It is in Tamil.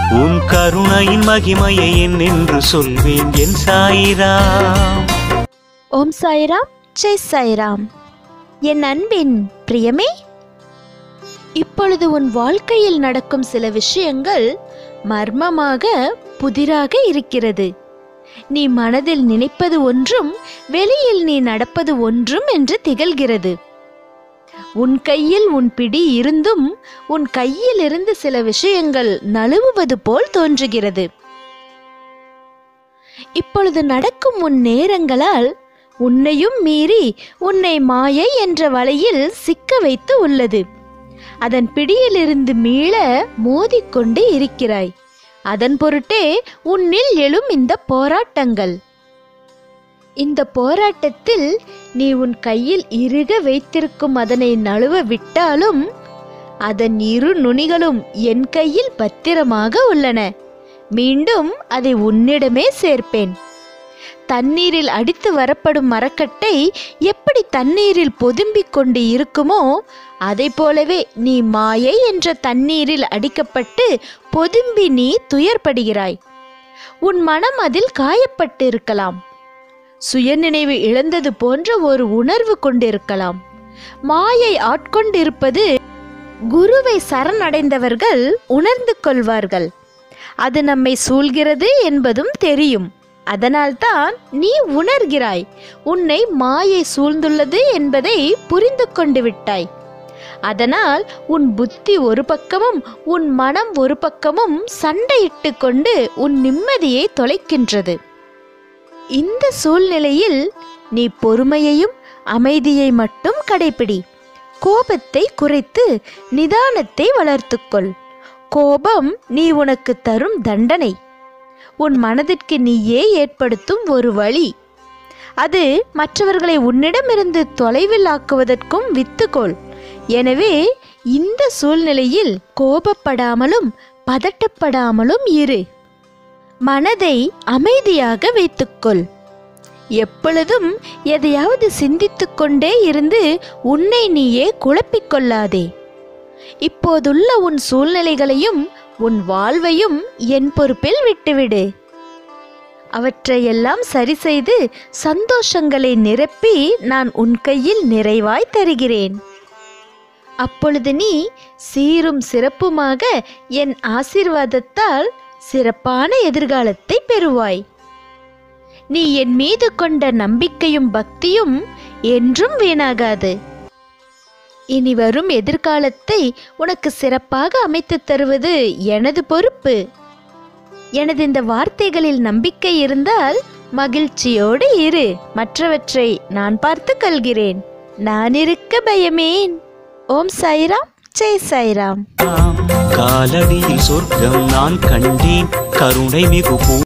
உன் கருணையின் மகிமையை என்னென்று சொல்வேன் என் சாயிராம் ஓம் சாய்ராம் ஜெய் சாய்ராம் என் அன்பின் பிரியமே இப்பொழுது உன் வாழ்க்கையில் நடக்கும் சில விஷயங்கள் மர்மமாக புதிராக இருக்கிறது நீ மனதில் நினைப்பது ஒன்றும் வெளியில் நீ நடப்பது ஒன்றும் என்று திகழ்கிறது உன் கையில் உன் பிடி இருந்தும் உன் கையில் இருந்து சில விஷயங்கள் நழுவுவது போல் தோன்றுகிறது இப்பொழுது நடக்கும் உன் நேரங்களால் உன்னையும் மீறி உன்னை மாயை என்ற வலையில் சிக்க வைத்து உள்ளது அதன் பிடியிலிருந்து மீள மோதிக்கொண்டு இருக்கிறாய் அதன் பொருட்டே உன்னில் எழும் இந்த போராட்டங்கள் இந்த போராட்டத்தில் நீ உன் கையில் இறுக வைத்திருக்கும் அதனை நழுவ விட்டாலும் அதன் இரு நுனிகளும் என் கையில் பத்திரமாக உள்ளன மீண்டும் அதை உன்னிடமே சேர்ப்பேன் தண்ணீரில் அடித்து வரப்படும் மரக்கட்டை எப்படி தண்ணீரில் பொதும்பிக் கொண்டு இருக்குமோ அதை போலவே நீ மாயை என்ற தண்ணீரில் அடிக்கப்பட்டு பொதும்பி நீ துயர்படுகிறாய் உன் மனம் அதில் காயப்பட்டு இருக்கலாம் சுயநினைவு இழந்தது போன்ற ஒரு உணர்வு கொண்டிருக்கலாம் மாயை ஆட்கொண்டிருப்பது குருவை சரணடைந்தவர்கள் உணர்ந்து கொள்வார்கள் அது நம்மை சூழ்கிறது என்பதும் தெரியும் அதனால்தான் நீ உணர்கிறாய் உன்னை மாயை சூழ்ந்துள்ளது என்பதை புரிந்து கொண்டு விட்டாய் அதனால் உன் புத்தி ஒரு பக்கமும் உன் மனம் ஒரு பக்கமும் சண்டையிட்டு கொண்டு உன் நிம்மதியை தொலைக்கின்றது இந்த சூழ்நிலையில் நீ பொறுமையையும் அமைதியை மட்டும் கடைப்பிடி கோபத்தை குறைத்து நிதானத்தை வளர்த்துக்கொள் கோபம் நீ உனக்கு தரும் தண்டனை உன் மனதிற்கு நீயே ஏற்படுத்தும் ஒரு வழி அது மற்றவர்களை உன்னிடமிருந்து தொலைவில் ஆக்குவதற்கும் வித்துக்கோள் எனவே இந்த சூழ்நிலையில் கோபப்படாமலும் பதட்டப்படாமலும் இரு மனதை அமைதியாக வைத்துக்கொள் எப்பொழுதும் எதையாவது சிந்தித்துக் கொண்டே இருந்து உன்னை நீயே குழப்பிக் கொள்ளாதே இப்போதுள்ள உன் சூழ்நிலைகளையும் உன் வாழ்வையும் என் பொறுப்பில் விட்டுவிடு அவற்றையெல்லாம் சரி செய்து சந்தோஷங்களை நிரப்பி நான் உன் கையில் நிறைவாய் தருகிறேன் அப்பொழுது நீ சீரும் சிறப்புமாக என் ஆசீர்வாதத்தால் சிறப்பான எதிர்காலத்தை பெறுவாய் நீ என் மீது கொண்ட நம்பிக்கையும் பக்தியும் என்றும் வீணாகாது இனி வரும் எதிர்காலத்தை உனக்கு சிறப்பாக அமைத்துத் தருவது எனது பொறுப்பு எனது இந்த வார்த்தைகளில் நம்பிக்கை இருந்தால் மகிழ்ச்சியோடு இரு மற்றவற்றை நான் பார்த்து கொள்கிறேன் நான் இருக்க பயமேன் ஓம் சாய்ராம் ஜெய் சாய்ராம் காலடியில் சொர்க்கம் நான் கண்டேன் கருணை மிகு பூ